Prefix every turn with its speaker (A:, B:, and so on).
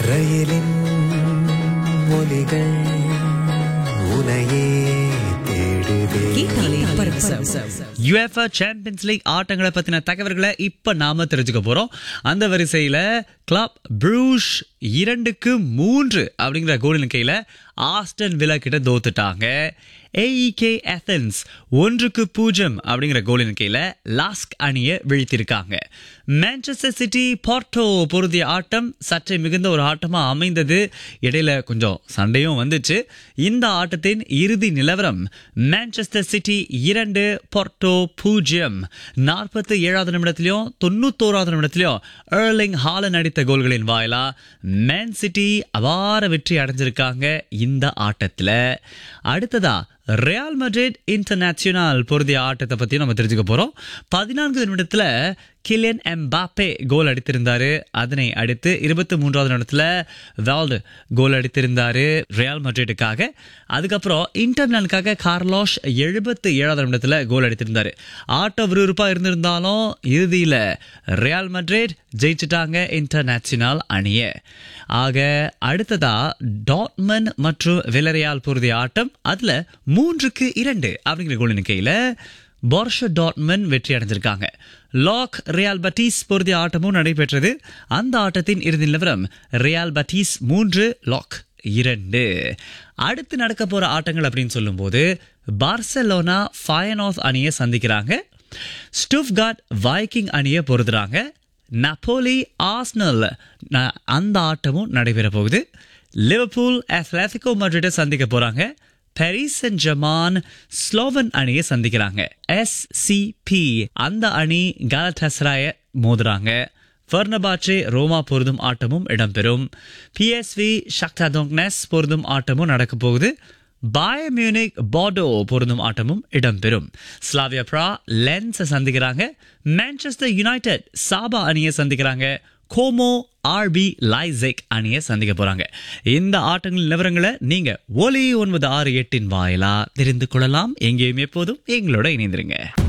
A: ரயிலின் ஒலிகள் உனையே தேடுதே
B: கேட்டாலே பரவசம்
C: யுஎஃப்ஆ சாம்பியன்ஸ் லீக் ஆட்டங்களை பத்தின தகவல்களை இப்ப நாம தெரிஞ்சுக்க போறோம் அந்த வரிசையில கிளப் ப்ரூஷ் இரண்டுக்கு மூன்று அப்படிங்கிற கோலின் கையில ஆஸ்டன் விலா கிட்ட தோத்துட்டாங்க ஏஇகே ஏத்தன்ஸ் ஒன்றுக்கு பூஜ்ஜியம் அப்படிங்கிற கோலின் கையில லாஸ்க் அணியை வீழ்த்திருக்காங்க மான்செஸ்டர் சிட்டி போர்ட்டோ பொருதிய ஆட்டம் சற்றே மிகுந்த ஒரு ஆட்டமா அமைந்தது இடையில கொஞ்சம் சண்டையும் வந்துச்சு இந்த ஆட்டத்தின் இறுதி நிலவரம் மான்செஸ்டர் சிட்டி இரண்டு போர்ட்டோ பூஜ்ஜியம் நாற்பத்தி ஏழாவது நிமிடத்திலையும் தொண்ணூத்தோராவது நிமிடத்திலையும் ஏர்லிங் ஹாலன் அடித்த கோல்களின் வாயிலா மேன் சிட்டி அபார வெற்றி அடைஞ்சிருக்காங்க இந்த ஆட்டத்துல அடுத்ததா ரியால் மட்ரிட் இன்டர்நேஷனல் பொருதிய ஆட்டத்தை பத்தி நம்ம தெரிஞ்சுக்க போறோம் பதினான்கு நிமிடத்துல கிலியன் எம்பாப்பே கோல் அடித்திருந்தாரு அதனை அடுத்து இருபத்தி மூன்றாவது நிமிடத்துல வால்டு கோல் அடித்திருந்தாரு ரியால் மட்ரிட்டுக்காக அதுக்கப்புறம் இன்டர்னலுக்காக கார்லோஷ் எழுபத்தி ஏழாவது நிமிடத்துல கோல் அடித்திருந்தாரு ஆட்ட விறுவிறுப்பா இருந்திருந்தாலும் இறுதியில ரியால் மட்ரிட் ஜெயிச்சிட்டாங்க இன்டர்நேஷனல் அணியை ஆக அடுத்ததா டாட்மன் மற்றும் விலரியால் பொருதிய ஆட்டம் அதுல மூன்றுக்கு இரண்டு அப்படிங்கிற கோல் எண்ணிக்கையில போர்ஷ டாட்மன் வெற்றி அடைஞ்சிருக்காங்க லாக் ரியால் பட்டீஸ் பொருதிய ஆட்டமும் நடைபெற்றது அந்த ஆட்டத்தின் இறுதி நிலவரம் ரியால் பட்டீஸ் மூன்று லாக் இரண்டு அடுத்து நடக்க போற ஆட்டங்கள் அப்படின்னு சொல்லும்போது பார்சலோனா ஃபயனாஸ் அணியை சந்திக்கிறாங்க ஸ்டுஃப்கார்ட் வைக்கிங் அணியை பொருதுறாங்க நப்போலி ஆஸ்னல் ந- அந்த ஆட்டமும் நடைபெற போகுது லிவர்பூல் அத்லetico மட்ரிட்டை சந்திக்க போறாங்க பாரிஸ் சென்ட் ஜமான் ஸ்லோவன் அணியை சந்திக்கிறாங்க எஸ்சிபி அந்த அணி காலட்டஸ்ராய மோதுறாங்க ஃபர்னபாச்சே ரோமா பொருதும் ஆட்டமும் இடம்பெறும் பிஎஸ்வி ஷக்தா டோங்னஸ் பொருதும் ஆட்டமும் நடக்க போகுது பாய மியூனிக் பாடோ பொருந்தும் ஆட்டமும் இடம்பெறும் ஸ்லாவியா பிரா லென்ஸ் சந்திக்கிறாங்க மான்செஸ்டர் யுனைடெட் சாபா அணியை சந்திக்கிறாங்க கோமோ ஆர்பி லைசெக் அணியை சந்திக்க போறாங்க இந்த ஆட்டங்களின் நிலவரங்களை நீங்க ஒலி ஒன்பது ஆறு எட்டின் வாயிலா தெரிந்து கொள்ளலாம் எங்கேயும் எப்போதும் எங்களோட இணைந்திருங்க